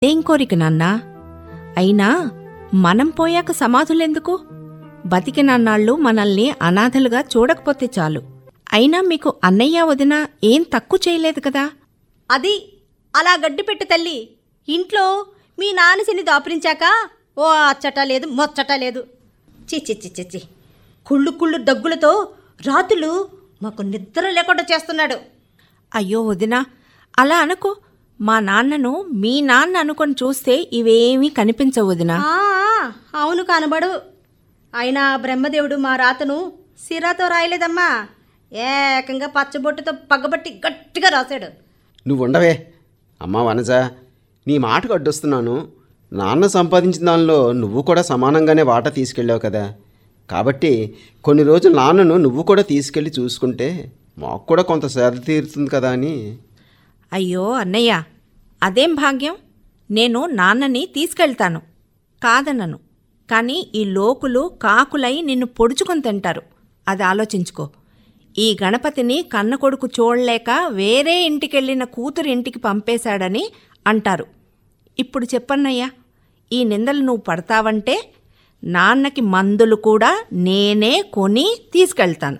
ఏం కోరిక నాన్నా అయినా మనం పోయాక సమాధులెందుకు బతికినన్నాళ్ళు మనల్ని అనాథలుగా చూడకపోతే చాలు అయినా మీకు అన్నయ్య వదిన ఏం తక్కువ చేయలేదు కదా అది అలా గడ్డి పెట్టు తల్లి ఇంట్లో మీ నాన్న శని దాపురించాక ఓ అచ్చట లేదు మొచ్చట లేదు చి చి చి చి చి కుళ్ళు కుళ్ళు దగ్గులతో రాత్రులు మాకు నిద్ర లేకుండా చేస్తున్నాడు అయ్యో వదినా అలా అనుకో మా నాన్నను మీ నాన్న అనుకొని చూస్తే ఇవేమీ కనిపించవు వదినా ఆ, అవును కనబడు అయినా బ్రహ్మదేవుడు మా రాతను సిరాతో రాయలేదమ్మా ఏకంగా పచ్చబొట్టుతో పగ్గబట్టి గట్టిగా రాశాడు నువ్వు ఉండవే అమ్మా వనజ నీ మాటకు అడ్డొస్తున్నాను నాన్న సంపాదించిన దానిలో నువ్వు కూడా సమానంగానే వాటా తీసుకెళ్ళావు కదా కాబట్టి కొన్ని రోజులు నాన్నను నువ్వు కూడా తీసుకెళ్ళి చూసుకుంటే మాకు కూడా కొంత సేద తీరుతుంది కదా అని అయ్యో అన్నయ్య అదేం భాగ్యం నేను నాన్నని తీసుకెళ్తాను కాదనను కానీ ఈ లోకులు కాకులై నిన్ను పొడుచుకొని తింటారు అది ఆలోచించుకో ఈ గణపతిని కన్న కొడుకు చూడలేక వేరే ఇంటికెళ్ళిన కూతురు ఇంటికి పంపేశాడని అంటారు ఇప్పుడు చెప్పన్నయ్యా ఈ నిందలు నువ్వు పడతావంటే నాన్నకి మందులు కూడా నేనే కొని తీసుకెళ్తాను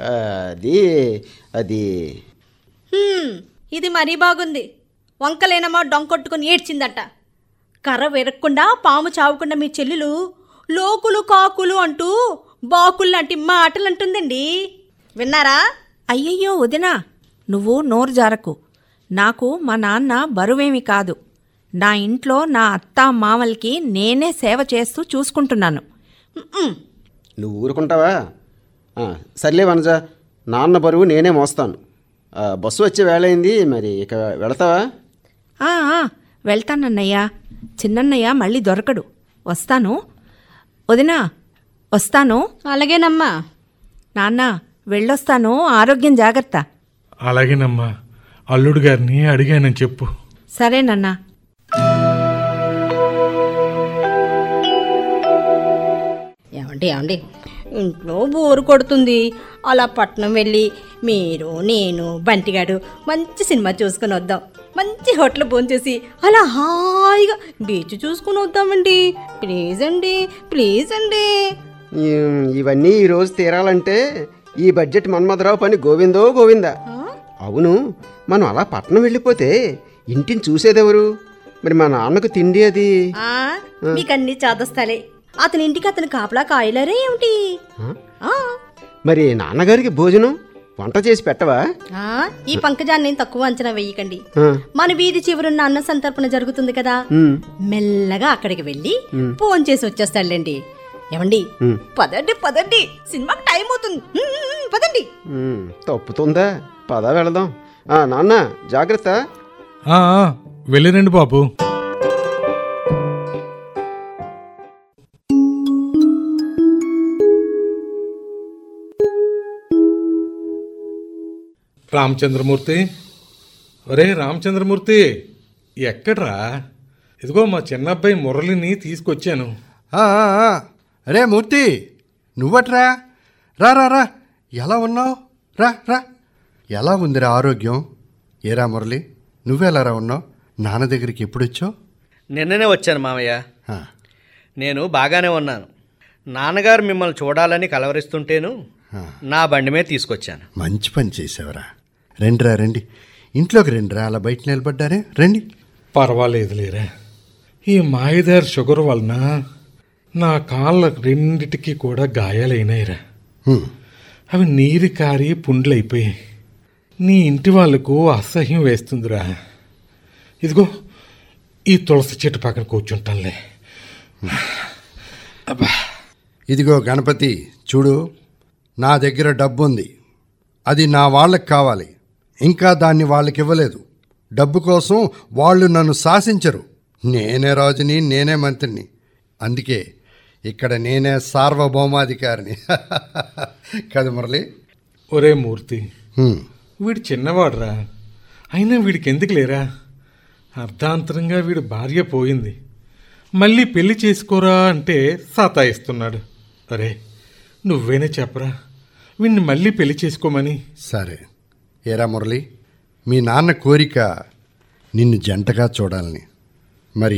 అది అది హ్మ్, ఇది మరీ బాగుంది వంకలేనమా డొంకొట్టుకుని ఏడ్చిందట కర్ర విరక్కుండా పాము చావకుండా మీ చెల్లెలు లోకులు కాకులు అంటూ బాకులు లాంటి మాటలు అంటుందండి విన్నారా అయ్యయ్యో వదినా నువ్వు నోరు జారకు నాకు మా నాన్న బరువేమి కాదు నా ఇంట్లో నా అత్త మామలకి నేనే సేవ చేస్తూ చూసుకుంటున్నాను మ్మ్. నువ్వు ఊరుకుంటావా ఆ, సర్లే వనజ నాన్న బరువు నేనే మోస్తాను ఆ, బస్సు వచ్చే వేళ అయింది మరి ఇక వెళతావా ఆ ఆ, వెళ్తానన్నయ్యా చిన్నన్నయ్య మళ్ళీ దొరకడు వస్తాను వదినా వస్తాను అలాగేనమ్మా నాన్న వెళ్ళొస్తాను ఆరోగ్యం జాగ్రత్త అలాగేనమ్మా అల్లుడు గారిని అడిగానని చెప్పు సరేనన్నా ఏమండి ఏమండి ఇంట్లో బోరు కొడుతుంది అలా పట్నం వెళ్ళి మీరు నేను బంటిగాడు మంచి సినిమా చూసుకుని వద్దాం మంచి హోటల్ భోంచేసి అలా హాయిగా బీచ్ చూసుకుని వద్దామండి ప్లీజ్ అండి ప్లీజ్ అండి ఈ- ఇవన్నీ ఈరోజు తీరాలంటే ఈ బడ్జెట్ మన్మధరావు పని గోవిందో గోవిందా అవును మనం అలా పట్నం వెళ్ళిపోతే ఇంటిని చూసేదెవరు మరి మా నాన్నకు తిండి అది ఆ, మీకన్నీ చాదస్తాలే అతని ఇంటికి అతను కాపలా కాయలరే ఏమిటి ఆ, మరి నాన్నగారికి భోజనం వంట చేసి పెట్టవా ఆ, ఈ పంకజాన్ని తక్కువ అంచనా వేయకండి ఆ, మన వీధి చివరున్న అన్న సంతర్పణ జరుగుతుంది కదా ఉమ్, మెల్లగా అక్కడికి వెళ్ళి ఫోన్ చేసి వచ్చేస్తాడులేండి ఏమండి ఉమ్, పదండి పదండి సినిమాకి టైం అవుతుంది ఉమ్, ఉమ్, ఉమ్, పదండి ఉమ్, తప్పుతుందా పద వెళదాం ఆ, నాన్న జాగ్రత్త ఆ, ఆ, వెళ్ళిరండి బాబు రామచంద్రమూర్తి ఒరే రామచంద్రమూర్తి ఎక్కడ్రా ఇదిగో మా చిన్నబ్బాయి మురళిని తీసుకొచ్చాను ఆ, ఆ, ఆ. అరే మూర్తి నువ్వట్రా రా రా రా ఎలా ఉన్నావు రా రా ఎలా ఉందిరా ఆరోగ్యం ఏరా మురళి నువ్వెలారా ఉన్నావు నాన్న దగ్గరికి ఎప్పుడు వచ్చావు నిన్ననే వచ్చాను మామయ్య ఆ, నేను బాగానే ఉన్నాను నాన్నగారు మిమ్మల్ని చూడాలని కలవరిస్తుంటేను నా బండి మీద తీసుకొచ్చాను మంచి పని చేసావురా రండిరా రండి ఇంట్లోకి రండిరా అలా బయట నిలబడ్డారే రండి పర్వాలేదు లేరా ఈ మాయదారి షుగర్ వలన నా కాళ్ళ రెండిటికి కూడా గాయాలైనాయిరా హ్మ్. అవి నీరు కారి పుండ్లైపోయి నీ ఇంటి వాళ్ళకు అసహ్యం వేస్తుందిరా ఇదిగో ఈ తులసి చెట్టు పక్కన కూర్చుంటానులే అబ్బా ఇదిగో గణపతి చూడు నా దగ్గర డబ్బు ఉంది అది నా వాళ్ళకి కావాలి ఇంకా దాన్ని వాళ్ళకి ఇవ్వలేదు డబ్బు కోసం వాళ్ళు నన్ను శాసించరు నేనే రాజుని నేనే మంత్రిని అందుకే ఇక్కడ నేనే సార్వభౌమాధికారిని కదా మురళి ఒరే మూర్తి హ్మ్. వీడు చిన్నవాడురా అయినా వీడికి ఎందుకు లేరా అర్ధాంతరంగా వీడి భార్య పోయింది మళ్ళీ పెళ్లి చేసుకోరా అంటే సతాయిస్తున్నాడు అరే నువ్వేనే చెప్పరా వీడిని మళ్ళీ పెళ్లి చేసుకోమని సరే ఏరా మురళి మీ నాన్న కోరిక నిన్ను జంటగా చూడాలని